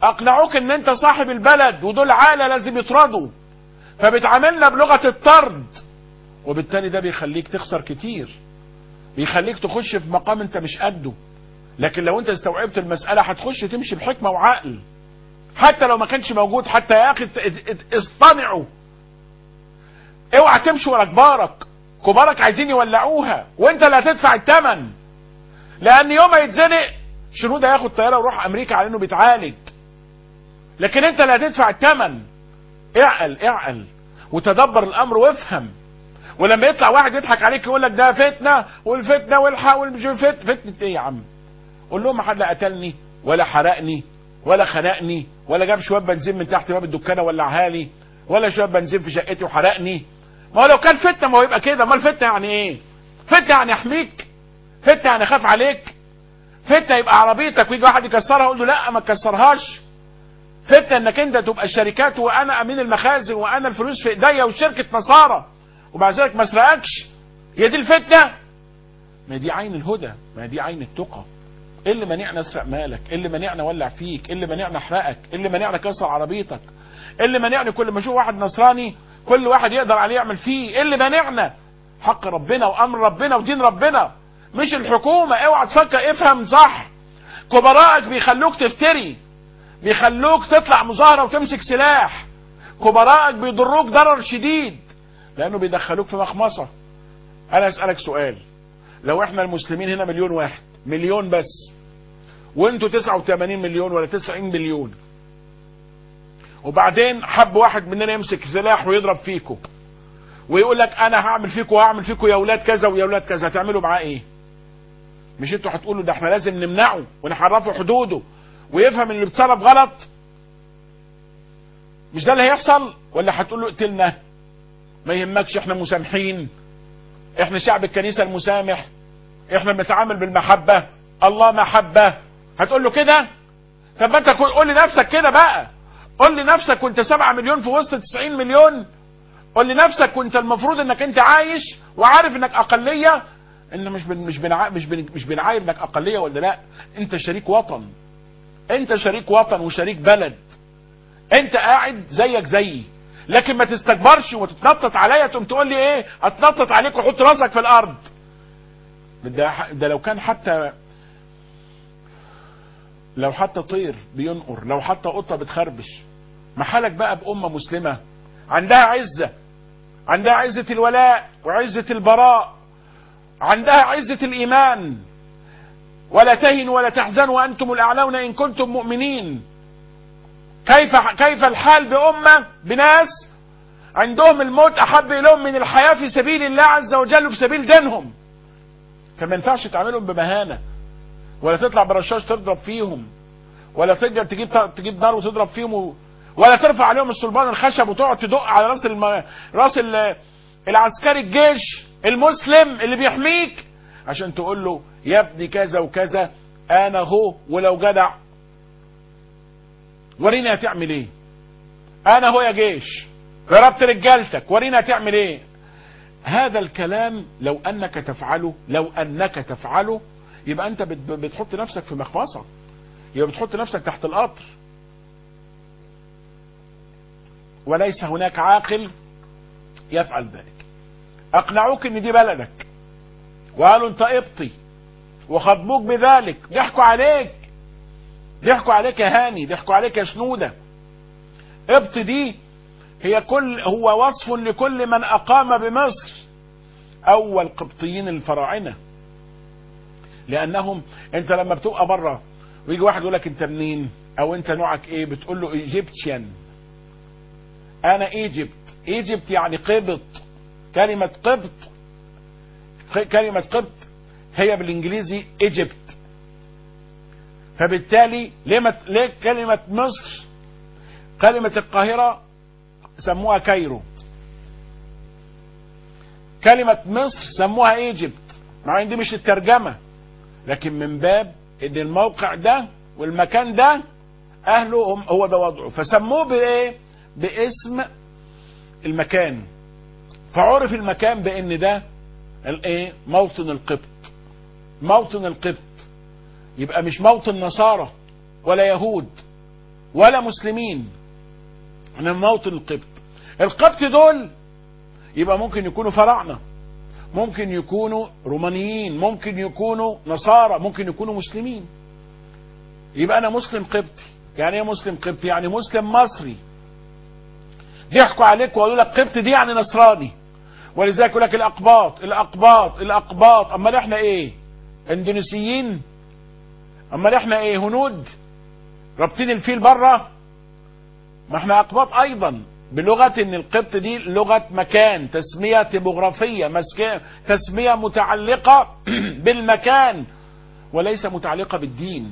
اقنعوك ان انت صاحب البلد ودول عالة لازم يطردوا فبتعاملنا بلغة الطرد وبالتالي ده بيخليك تخسر كتير بيخليك تخش في مقام انت مش قده لكن لو انت استوعبت المسألة هتخش تمشي بحكمة وعقل حتى لو ما كانش موجود حتى يا اخي اصطنعوا اوعى تمشي ورا كبارك كبارك عايزين يولعوها وانت اللي هتدفع الثمن لان يوم ما يتزنق شنودة ياخد طيارة ويروح امريكا على انه بيتعالج لكن انت اللي هتدفع الثمن اعقل اعقل وتدبر الامر وافهم ولما يطلع واحد يضحك عليك يقول لك ده فتنه والفتنه والحق والمش فت فتنه ايه يا عم؟ قول لهم ما حد لا قتلني ولا حرقني ولا خنقني ولا جاب شويه بنزين من تحت باب الدكانه ولعها لي ولا شويه بنزين في شقتي وحرقني ما هو لو كان فتنه ما هو يبقى كده امال فتنه يعني ايه؟ فتنه يعني احميك فتنه يعني اخاف عليك فتنه يبقى عربيتك ويجي واحد يكسرها يقول له لا ما تكسرهاش فتنه انك انت تبقى الشركات وانا امين المخازن وانا الفلوس في ايديا وشركه نصارى ومع ذلك ما اسرقكش هي دي الفتنه ما دي عين الهدى ما دي عين التقى ايه اللي مانعنا اسرق مالك ايه اللي مانعنا اولع فيك ايه اللي مانعنا احرقك ايه اللي مانعنا كسر عربيتك ايه اللي مانعني كل ما اشوف واحد نصراني كل واحد يقدر عليه يعمل فيه ايه اللي مانعنا حق ربنا وامر ربنا ودين ربنا مش الحكومه اوعى تفكر افهم صح كبرائك بيخلوك تفتري بيخلوك تطلع مظاهره وتمسك سلاح كبرائك بيضروك ضرر شديد لانه بيدخلوك في مخمصه انا اسالك سؤال لو احنا المسلمين هنا مليون واحد مليون بس وانتوا 89 مليون ولا 90 مليون وبعدين حب واحد مننا يمسك سلاح ويضرب فيكم ويقول لك انا هعمل فيكم وهعمل فيكم يا اولاد كذا ويا اولاد كذا هتعملوا معاه ايه مش انتوا هتقولوا ده احنا لازم نمنعه ونحرفه حدوده ويفهم ان اللي بيتصرف غلط مش ده اللي هيحصل ولا هتقول له اقتلنا ما يهمكش احنا مسامحين احنا شعب الكنيسه المسامح احنا بنتعامل بالمحبه الله محبه هتقول له كده طب ما انت قول لنفسك كده بقى قول لنفسك وانت 7 مليون في وسط 90 مليون قول لنفسك وانت المفروض انك انت عايش وعارف انك اقليه ان مش بن مش بنع... مش بن... مش بنعاير انك اقليه ولا لا انت شريك وطن انت شريك وطن وشريك بلد انت قاعد زيك زيي لكن ما تستكبرش وتتنطط عليا تقوم تقول لي ايه اتنطط عليك وحط راسك في الارض ده, ده لو كان حتى لو حتى طير بينقر لو حتى قطه بتخربش ما حالك بقى بامه مسلمه عندها عزه عندها عزه الولاء وعزه البراء عندها عزه الايمان ولا تهنوا ولا تحزنوا وانتم الاعلون ان كنتم مؤمنين كيف كيف الحال بامه بناس عندهم الموت احب اليهم من الحياه في سبيل الله عز وجل وفي سبيل دينهم فما ينفعش تعاملهم بمهانه ولا تطلع برشاش تضرب فيهم ولا تقدر تجيب تجيب نار وتضرب فيهم و... ولا ترفع عليهم الصلبان الخشب وتقعد تدق على راس الم... راس ال... العسكري الجيش المسلم اللي بيحميك عشان تقول له يا ابني كذا وكذا انا هو ولو جدع وريني هتعمل ايه انا هو يا جيش ضربت رجالتك وريني هتعمل ايه هذا الكلام لو انك تفعله لو انك تفعله يبقى انت بتحط نفسك في مخمصه يبقى بتحط نفسك تحت القطر وليس هناك عاقل يفعل ذلك اقنعوك ان دي بلدك وقالوا انت ابطي وخطبوك بذلك ضحكوا عليك ضحكوا عليك يا هاني ضحكوا عليك يا شنودة ابط دي هي كل هو وصف لكل من اقام بمصر اول قبطيين الفراعنه لانهم انت لما بتبقى بره ويجي واحد يقول لك انت منين او انت نوعك ايه بتقول له ايجيبتيان انا ايجيبت ايجيبت يعني قبط كلمة قبط كلمة قبط هي بالانجليزي ايجيبت فبالتالي ليه, ليه كلمة مصر كلمة القاهرة سموها كايرو كلمة مصر سموها ايجيبت مع ان دي مش الترجمة لكن من باب ان الموقع ده والمكان ده اهله هم هو ده وضعه فسموه بايه باسم المكان فعرف المكان بان ده الايه موطن القبط موطن القبط يبقى مش موطن نصارى ولا يهود ولا مسلمين من موطن القبط القبط دول يبقى ممكن يكونوا فراعنة ممكن يكونوا رومانيين ممكن يكونوا نصارى ممكن يكونوا مسلمين يبقى انا مسلم قبطي يعني ايه مسلم قبطي يعني مسلم مصري ضحكوا عليك وقالوا لك قبطي دي يعني نصراني ولذلك يقول لك الاقباط الاقباط الاقباط امال احنا ايه اندونيسيين امال احنا ايه هنود رابطين الفيل بره ما احنا اقباط ايضا بلغة ان القبط دي لغة مكان تسمية تيبوغرافية مسك- تسمية متعلقة بالمكان وليس متعلقة بالدين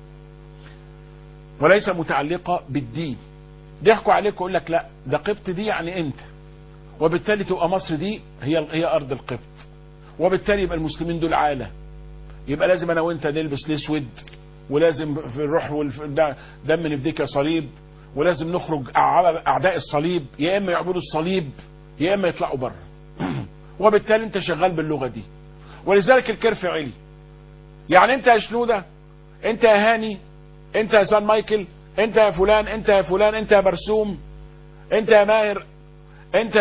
وليس متعلقة بالدين ضحكوا عليك ويقول لك لا ده قبط دي يعني انت وبالتالي تبقى مصر دي هي هي ارض القبط وبالتالي يبقى المسلمين دول عاله يبقى لازم انا وانت نلبس الاسود ولازم في الروح والدم نفديك يا صليب ولازم نخرج أع- اعداء الصليب يا اما يعبدوا الصليب يا اما يطلعوا بره وبالتالي انت شغال باللغه دي ولذلك الكرف علي يعني انت يا شنوده انت يا هاني انت يا سان مايكل انت يا فلان انت يا فلان انت يا برسوم انت يا ماهر انت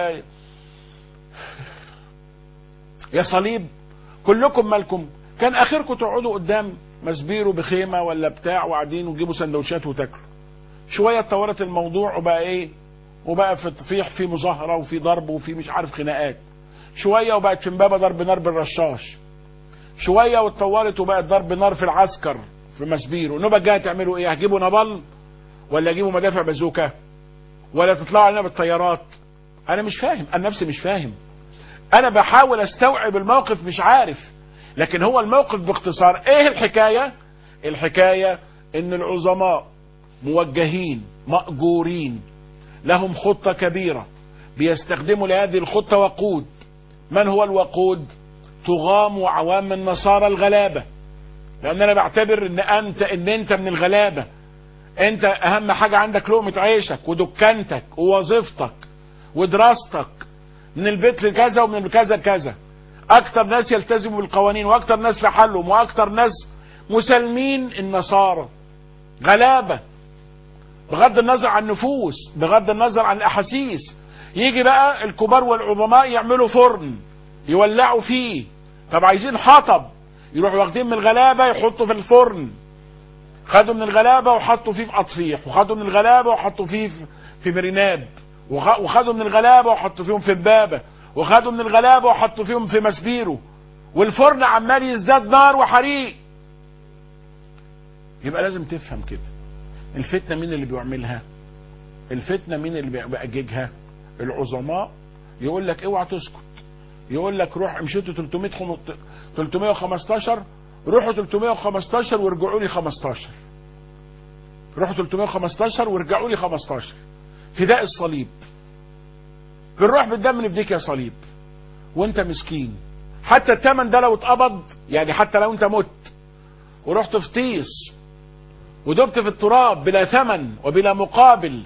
يا صليب كلكم مالكم كان اخركم تقعدوا قدام مسبيرو بخيمه ولا بتاع وقاعدين وتجيبوا سندوتشات وتاكلوا شويه اتطورت الموضوع وبقى ايه وبقى في في في مظاهره وفي ضرب وفي مش عارف خناقات شويه وبقت في امبابه ضرب نار بالرشاش شويه واتطورت وبقت ضرب نار في العسكر في مسبيرو نوبه جايه تعملوا ايه هتجيبوا نبل ولا يجيبوا مدافع بازوكا ولا تطلعوا علينا بالطيارات انا مش فاهم انا نفسي مش فاهم انا بحاول استوعب الموقف مش عارف لكن هو الموقف باختصار ايه الحكاية الحكاية ان العظماء موجهين مأجورين لهم خطة كبيرة بيستخدموا لهذه الخطة وقود من هو الوقود طغام وعوام النصارى الغلابة لان انا بعتبر ان انت ان انت من الغلابة انت اهم حاجة عندك لقمة عيشك ودكانتك ووظيفتك ودراستك من البيت لكذا ومن الكذا لكذا اكتر ناس يلتزموا بالقوانين واكتر ناس في حلهم واكتر ناس مسالمين النصارى غلابة بغض النظر عن النفوس بغض النظر عن الاحاسيس يجي بقى الكبار والعظماء يعملوا فرن يولعوا فيه طب عايزين حطب يروحوا واخدين من الغلابة يحطوا في الفرن خدوا من الغلابة وحطوا فيه في أطفيح وخدوا من الغلابة وحطوا فيه في- في مريناب وخ- وخدوا من الغلابة وحطوا فيهم في امبابة وخدوا من الغلابة وحطوا فيهم في مسبيرو والفرن عمال يزداد نار وحريق يبقى لازم تفهم كده الفتنة مين اللي بيعملها الفتنة مين اللي بيأججها العظماء يقول لك اوعى تسكت يقول لك روح مشيتوا 300 خم... 315 روحوا 315 وارجعوا لي 15 روحوا 315 وارجعوا لي 15 فداء الصليب بنروح بالدم نفديك يا صليب وانت مسكين حتى الثمن ده لو اتقبض يعني حتى لو انت مت ورحت في طيس ودبت في التراب بلا ثمن وبلا مقابل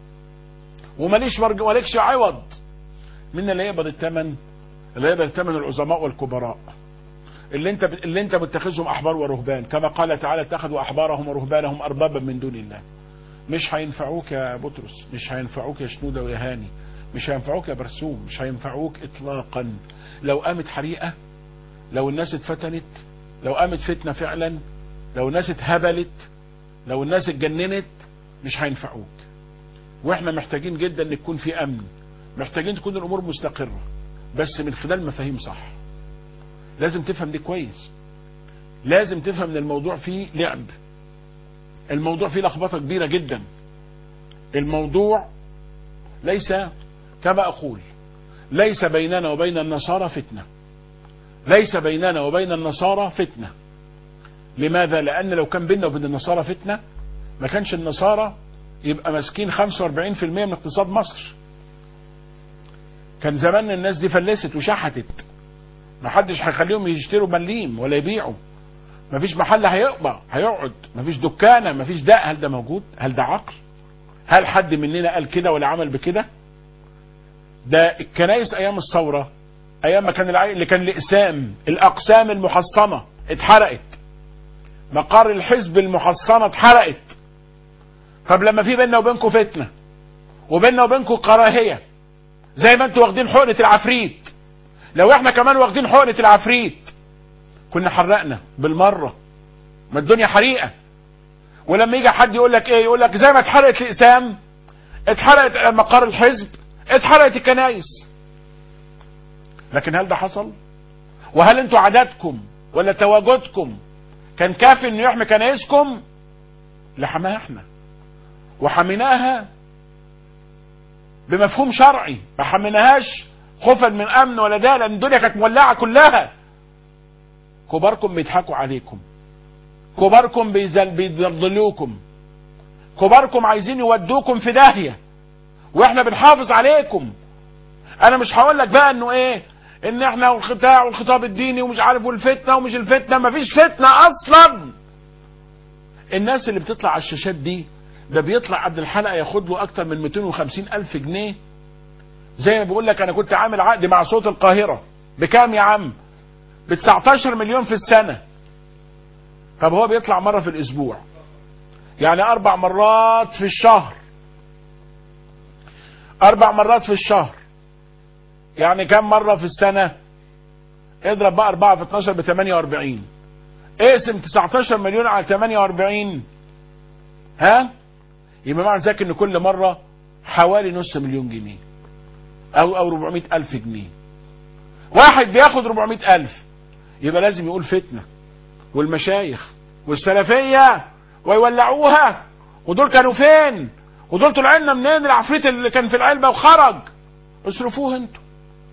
وماليش مرج... ولكش عوض مين اللي يقبض الثمن اللي يقبض الثمن العظماء والكبراء اللي انت اللي انت متخذهم احبار ورهبان كما قال تعالى اتخذوا احبارهم ورهبانهم اربابا من دون الله مش هينفعوك يا بطرس مش هينفعوك يا شنودة ويا هاني مش هينفعوك يا برسوم مش هينفعوك اطلاقا لو قامت حريقة لو الناس اتفتنت لو قامت فتنة فعلا لو الناس اتهبلت لو الناس اتجننت مش هينفعوك واحنا محتاجين جدا ان يكون في امن محتاجين تكون الامور مستقرة بس من خلال مفاهيم صح لازم تفهم دي كويس لازم تفهم ان الموضوع فيه لعب الموضوع فيه لخبطة كبيرة جدا الموضوع ليس كما اقول ليس بيننا وبين النصارى فتنة ليس بيننا وبين النصارى فتنة لماذا لان لو كان بيننا وبين النصارى فتنة ما كانش النصارى يبقى ماسكين 45% من اقتصاد مصر كان زمان الناس دي فلست وشحتت ما حدش هيخليهم يشتروا مليم ولا يبيعوا ما فيش محل هيقبع هيقعد ما فيش دكانة ما فيش داء هل ده موجود هل ده عقل هل حد مننا قال كده ولا عمل بكده ده الكنائس ايام الثورة ايام ما كان العي... اللي كان الاقسام الاقسام المحصنة اتحرقت مقر الحزب المحصنة اتحرقت طب لما في بيننا وبينكم فتنه وبيننا وبينكم كراهيه زي ما انتوا واخدين حقنه العفريت لو احنا كمان واخدين حقنه العفريت كنا حرقنا بالمره ما الدنيا حريقه ولما يجي حد يقول لك ايه يقول لك زي ما اتحرقت الاقسام اتحرقت مقر الحزب اتحرقت الكنايس لكن هل ده حصل وهل انتوا عددكم ولا تواجدكم كان كافي انه يحمي كنايسكم لحماها احنا وحميناها بمفهوم شرعي ما حميناهاش خوفا من امن ولا ده لان الدنيا كانت مولعه كلها كباركم بيضحكوا عليكم كباركم بيزل بيضللوكم كباركم عايزين يودوكم في داهيه واحنا بنحافظ عليكم انا مش هقول لك بقى انه ايه ان احنا والخداع والخطاب الديني ومش عارف والفتنه ومش الفتنه مفيش فتنه اصلا الناس اللي بتطلع على الشاشات دي ده بيطلع قبل الحلقه ياخد له اكتر من 250 الف جنيه زي ما بيقول لك انا كنت عامل عقد مع صوت القاهره بكام يا عم ب 19 مليون في السنه طب هو بيطلع مره في الاسبوع يعني اربع مرات في الشهر اربع مرات في الشهر يعني كم مرة في السنة اضرب بقى 4 في 12 ب 48 اقسم 19 مليون على 48 ها يبقى معنى ذلك ان كل مرة حوالي نص مليون جنيه او او 400 الف جنيه واحد بياخد 400 الف يبقى لازم يقول فتنة والمشايخ والسلفية ويولعوها ودول كانوا فين ودول طلع لنا منين العفريت اللي كان في العلبة وخرج اصرفوه انتوا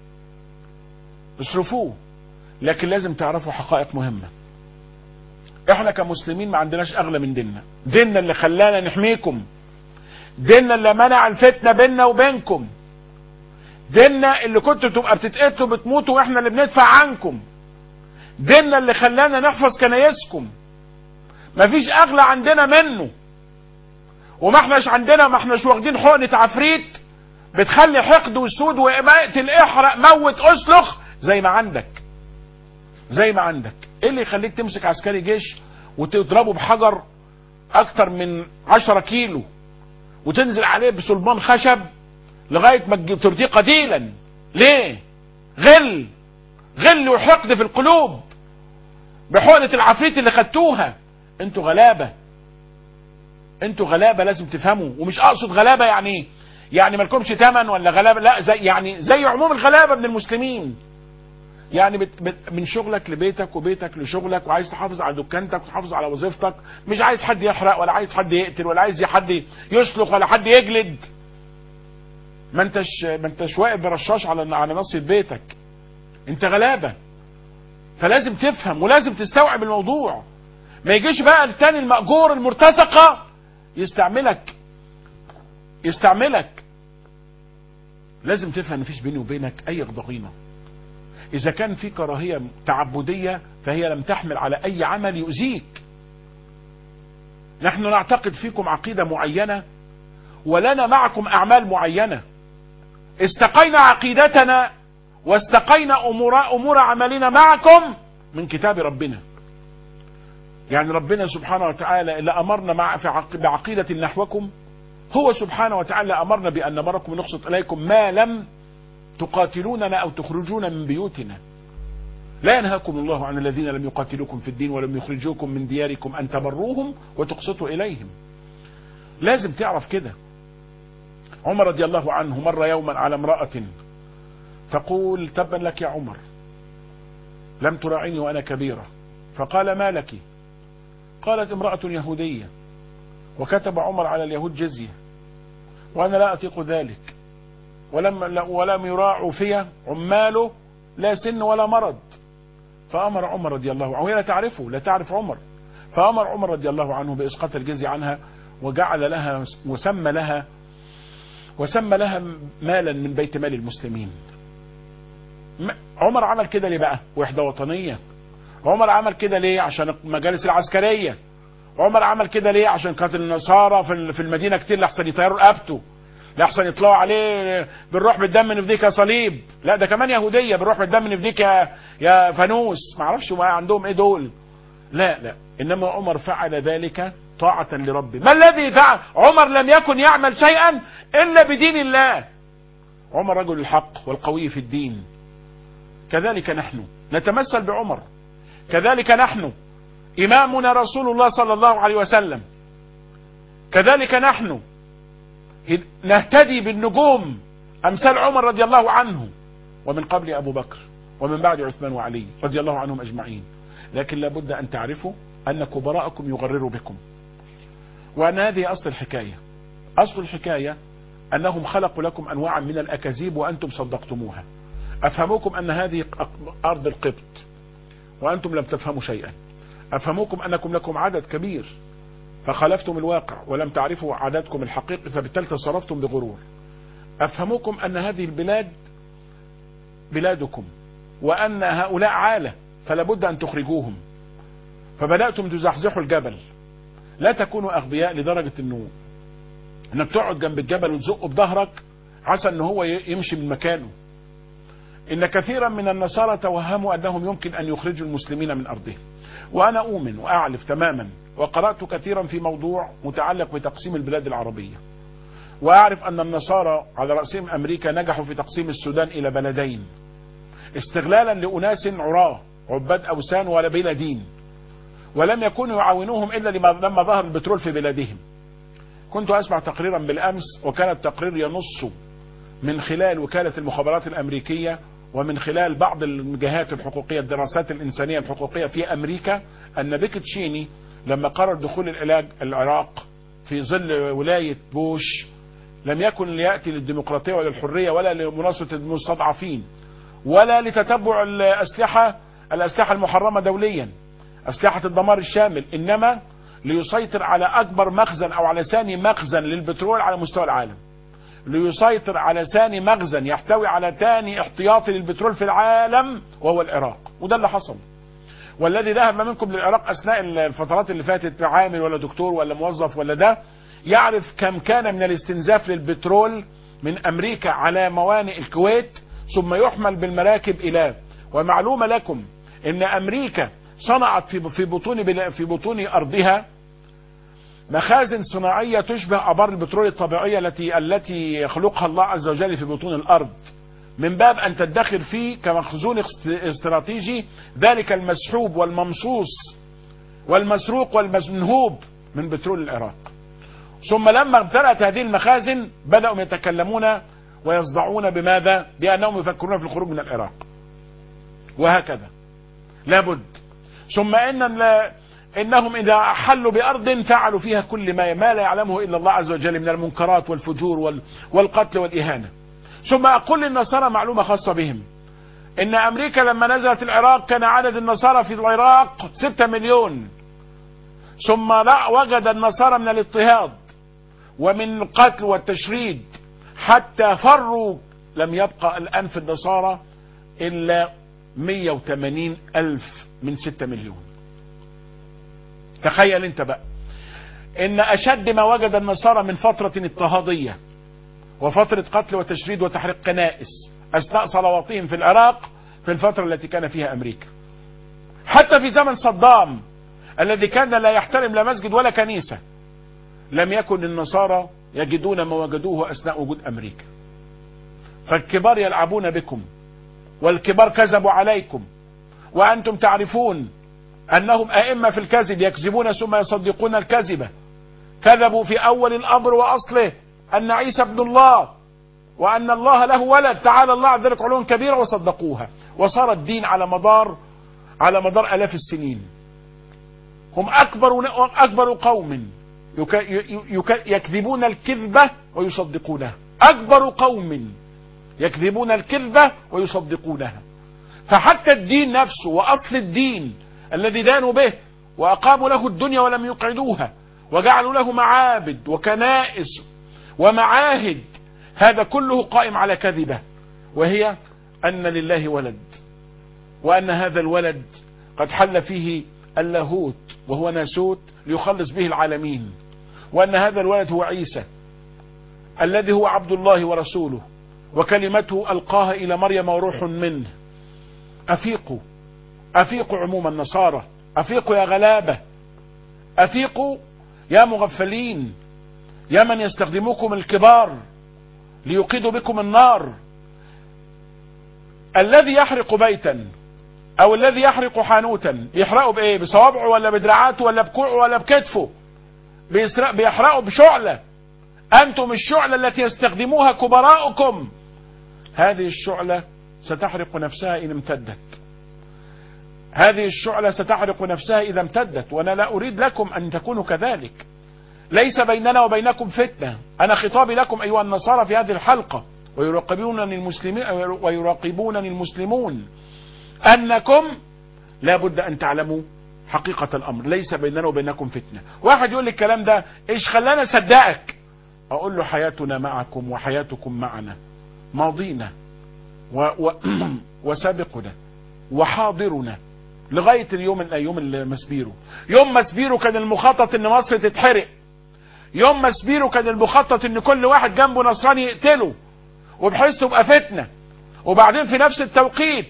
اصرفوه لكن لازم تعرفوا حقائق مهمة احنا كمسلمين ما عندناش اغلى من ديننا ديننا اللي خلانا نحميكم ديننا اللي منع الفتنة بيننا وبينكم ديننا اللي كنتوا تبقى بتتقتلوا بتموتوا واحنا اللي بندفع عنكم ديننا اللي خلانا نحفظ كنايسكم مفيش اغلى عندنا منه وما احناش عندنا ما احناش واخدين حقنة عفريت بتخلي حقد وسود واقتل احرق موت اسلخ زي ما عندك زي ما عندك ايه اللي يخليك تمسك عسكري جيش وتضربه بحجر اكتر من عشرة كيلو وتنزل عليه بصلبان خشب لغاية ما ترضيه قتيلا ليه غل غل وحقد في القلوب بحقنة العفريت اللي خدتوها انتوا غلابة انتوا غلابة لازم تفهموا ومش اقصد غلابة يعني يعني مالكمش تمن ولا غلابة لا زي يعني زي عموم الغلابة من المسلمين يعني بت بت من شغلك لبيتك وبيتك لشغلك وعايز تحافظ على دكانتك وتحافظ على وظيفتك مش عايز حد يحرق ولا عايز حد يقتل ولا عايز حد يسلخ ولا حد يجلد ما انتش ما انتش واقف برشاش على على نصية بيتك انت غلابة فلازم تفهم ولازم تستوعب الموضوع ما يجيش بقى التاني المأجور المرتزقة يستعملك يستعملك لازم تفهم مفيش بيني وبينك اي ضغينة اذا كان في كراهية تعبدية فهي لم تحمل على اي عمل يؤذيك نحن نعتقد فيكم عقيدة معينة ولنا معكم اعمال معينة استقينا عقيدتنا واستقينا امور, أمور عملنا معكم من كتاب ربنا يعني ربنا سبحانه وتعالى اللي امرنا مع في عق... بعقيدة نحوكم هو سبحانه وتعالى امرنا بان نبركم ونقصد اليكم ما لم تقاتلوننا او تخرجون من بيوتنا لا ينهاكم الله عن الذين لم يقاتلوكم في الدين ولم يخرجوكم من دياركم ان تبروهم وتقسطوا اليهم لازم تعرف كده عمر رضي الله عنه مر يوما على امرأة تقول تبا لك يا عمر لم تراعني وانا كبيرة فقال ما لك قالت امرأة يهودية وكتب عمر على اليهود جزية وانا لا اطيق ذلك ولم ولم يراعوا في عماله لا سن ولا مرض فامر عمر رضي الله عنه وهي لا تعرفه لا تعرف عمر فامر عمر رضي الله عنه باسقاط الجزية عنها وجعل لها وسمى لها وسمى لها مالا من بيت مال المسلمين عمر عمل كده ليه بقى وحدة وطنية عمر عمل كده ليه عشان المجالس العسكرية عمر عمل كده ليه عشان كانت النصارى في المدينة كتير لحسن يطيروا رقبته لحسن يطلعوا عليه بالروح بالدم نفديك يا صليب لا ده كمان يهودية بالروح بالدم نفديك يا يا فانوس ما اعرفش ما عندهم ايه دول لا لا انما عمر فعل ذلك طاعة لربه ما الذي فعل عمر لم يكن يعمل شيئا إلا بدين الله عمر رجل الحق والقوي في الدين كذلك نحن نتمثل بعمر كذلك نحن إمامنا رسول الله صلى الله عليه وسلم كذلك نحن نهتدي بالنجوم أمثال عمر رضي الله عنه ومن قبل أبو بكر ومن بعد عثمان وعلي رضي الله عنهم أجمعين لكن لابد أن تعرفوا أن كبراءكم يغرروا بكم وأن هذه أصل الحكاية أصل الحكاية أنهم خلقوا لكم أنواعا من الأكاذيب وأنتم صدقتموها أفهموكم أن هذه أرض القبط وأنتم لم تفهموا شيئا أفهموكم أنكم لكم عدد كبير فخالفتم الواقع ولم تعرفوا عددكم الحقيقي فبالتالي تصرفتم بغرور أفهموكم أن هذه البلاد بلادكم وأن هؤلاء عالة فلا بد أن تخرجوهم فبدأتم تزحزحوا الجبل لا تكونوا أغبياء لدرجة أنه أنك تقعد جنب الجبل وتزقه بظهرك عسى أنه هو يمشي من مكانه إن كثيرا من النصارى توهموا أنهم يمكن أن يخرجوا المسلمين من أرضهم وأنا أؤمن وأعرف تماما وقرأت كثيرا في موضوع متعلق بتقسيم البلاد العربية وأعرف أن النصارى على رأسهم أمريكا نجحوا في تقسيم السودان إلى بلدين استغلالا لأناس عراة عباد أوثان ولا بلا دين ولم يكونوا يعاونوهم إلا لما ظهر البترول في بلادهم كنت أسمع تقريرا بالأمس وكان التقرير ينص من خلال وكالة المخابرات الأمريكية ومن خلال بعض الجهات الحقوقية الدراسات الإنسانية الحقوقية في أمريكا أن بيك تشيني لما قرر دخول العلاج العراق في ظل ولاية بوش لم يكن ليأتي للديمقراطية ولا الحرية ولا لمناصرة المستضعفين ولا لتتبع الأسلحة الأسلحة المحرمة دوليا أسلحة الدمار الشامل إنما ليسيطر على أكبر مخزن أو على ثاني مخزن للبترول على مستوى العالم ليسيطر على ثاني مخزن يحتوي على ثاني احتياطي للبترول في العالم وهو العراق وده اللي حصل والذي ذهب منكم للعراق أثناء الفترات اللي فاتت عامل ولا دكتور ولا موظف ولا ده يعرف كم كان من الاستنزاف للبترول من أمريكا على موانئ الكويت ثم يحمل بالمراكب إلى ومعلومة لكم ان امريكا صنعت في في بطون في بطون ارضها مخازن صناعيه تشبه ابار البترول الطبيعيه التي التي يخلقها الله عز وجل في بطون الارض من باب ان تدخر فيه كمخزون استراتيجي ذلك المسحوب والممصوص والمسروق والمنهوب من بترول العراق ثم لما امتلأت هذه المخازن بدأوا يتكلمون ويصدعون بماذا بأنهم يفكرون في الخروج من العراق وهكذا لابد ثم ان انهم اذا حلوا بارض فعلوا فيها كل ما ما لا يعلمه الا الله عز وجل من المنكرات والفجور والقتل والاهانه ثم اقول للنصارى معلومه خاصه بهم ان امريكا لما نزلت العراق كان عدد النصارى في العراق ستة مليون ثم لا وجد النصارى من الاضطهاد ومن القتل والتشريد حتى فروا لم يبقى الان في النصارى الا 180 ألف من 6 مليون تخيل انت بقى ان اشد ما وجد النصارى من فترة اضطهادية وفترة قتل وتشريد وتحريق كنائس اثناء صلواتهم في العراق في الفترة التي كان فيها امريكا حتى في زمن صدام الذي كان لا يحترم لا مسجد ولا كنيسة لم يكن النصارى يجدون ما وجدوه اثناء وجود امريكا فالكبار يلعبون بكم والكبار كذبوا عليكم وأنتم تعرفون أنهم أئمة في الكذب يكذبون ثم يصدقون الكذبة كذبوا في أول الأمر وأصله أن عيسى ابن الله وأن الله له ولد تعالى الله عن ذلك علوم كبيرة وصدقوها وصار الدين على مدار على مدار آلاف السنين هم أكبر أكبر قوم يكذبون الكذبة ويصدقونها أكبر قوم يكذبون الكذبة ويصدقونها فحتى الدين نفسه وأصل الدين الذي دانوا به وأقاموا له الدنيا ولم يقعدوها وجعلوا له معابد وكنائس ومعاهد هذا كله قائم على كذبة وهي أن لله ولد وأن هذا الولد قد حل فيه اللاهوت وهو ناسوت ليخلص به العالمين وأن هذا الولد هو عيسى الذي هو عبد الله ورسوله وكلمته ألقاها إلى مريم وروح منه أفيقوا أفيقوا عموم النصارى أفيقوا يا غلابة أفيقوا يا مغفلين يا من يستخدموكم الكبار ليوقدوا بكم النار الذي يحرق بيتا او الذي يحرق حانوتا يحرقه بايه بصوابعه ولا بدراعاته ولا بكوعه ولا بكتفه بيسرق بيحرقه بشعلة انتم الشعلة التي يستخدموها كبراؤكم هذه الشعلة ستحرق نفسها ان امتدت هذه الشعلة ستحرق نفسها اذا امتدت وانا لا اريد لكم ان تكونوا كذلك ليس بيننا وبينكم فتنة انا خطابي لكم ايها النصارى في هذه الحلقة ويراقبونني المسلمين ويراقبونني المسلمون انكم لابد ان تعلموا حقيقة الامر ليس بيننا وبينكم فتنة واحد يقول لي الكلام ده ايش خلانا صدقك اقول له حياتنا معكم وحياتكم معنا ماضينا و و وسابقنا وحاضرنا لغاية اليوم من ايام المسبيرو يوم مسبيرو كان المخطط ان مصر تتحرق يوم مسبيرو كان المخطط ان كل واحد جنبه نصراني يقتله وبحيث تبقى فتنة وبعدين في نفس التوقيت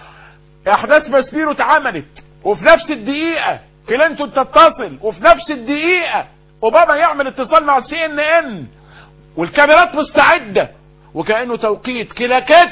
احداث مسبيرو اتعملت وفي نفس الدقيقة كلينتون تتصل وفي نفس الدقيقة اوباما يعمل اتصال مع السي ان ان والكاميرات مستعدة وكأنه توقيت كلاكت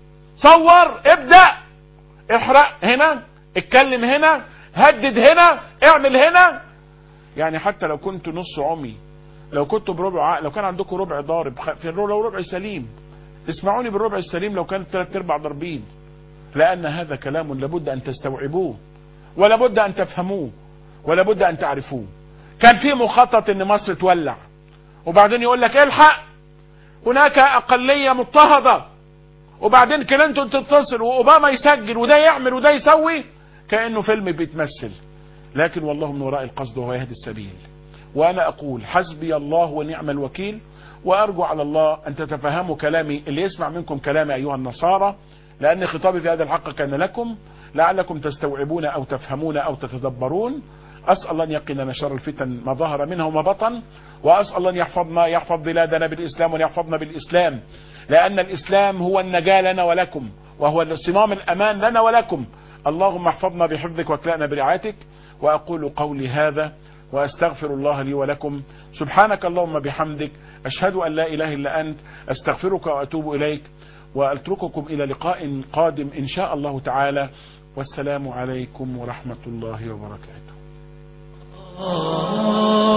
صور ابدأ احرق هنا اتكلم هنا هدد هنا اعمل هنا يعني حتى لو كنت نص عمي لو كنت بربع عقل لو كان عندكم ربع ضارب في لو ربع سليم اسمعوني بالربع السليم لو كانت ثلاث ارباع ضاربين لان هذا كلام لابد ان تستوعبوه ولا بد ان تفهموه ولا بد ان تعرفوه كان في مخطط ان مصر تولع وبعدين يقول لك الحق هناك اقليه مضطهده وبعدين كلينتون تتصل واوباما يسجل وده يعمل وده يسوي كانه فيلم بيتمثل لكن والله من وراء القصد وهو يهدي السبيل وانا اقول حسبي الله ونعم الوكيل وارجو على الله ان تتفهموا كلامي اللي يسمع منكم كلامي ايها النصارى لان خطابي في هذا الحق كان لكم لعلكم تستوعبون او تفهمون او تتدبرون اسال الله ان يقينا شر الفتن ما ظهر منها وما بطن واسال الله ان يحفظنا يحفظ بلادنا بالاسلام وان يحفظنا بالاسلام لان الاسلام هو النجاه لنا ولكم وهو صمام الامان لنا ولكم اللهم احفظنا بحفظك واكلأنا برعايتك واقول قولي هذا واستغفر الله لي ولكم سبحانك اللهم بحمدك اشهد ان لا اله الا انت استغفرك واتوب اليك واترككم الى لقاء قادم ان شاء الله تعالى والسلام عليكم ورحمه الله وبركاته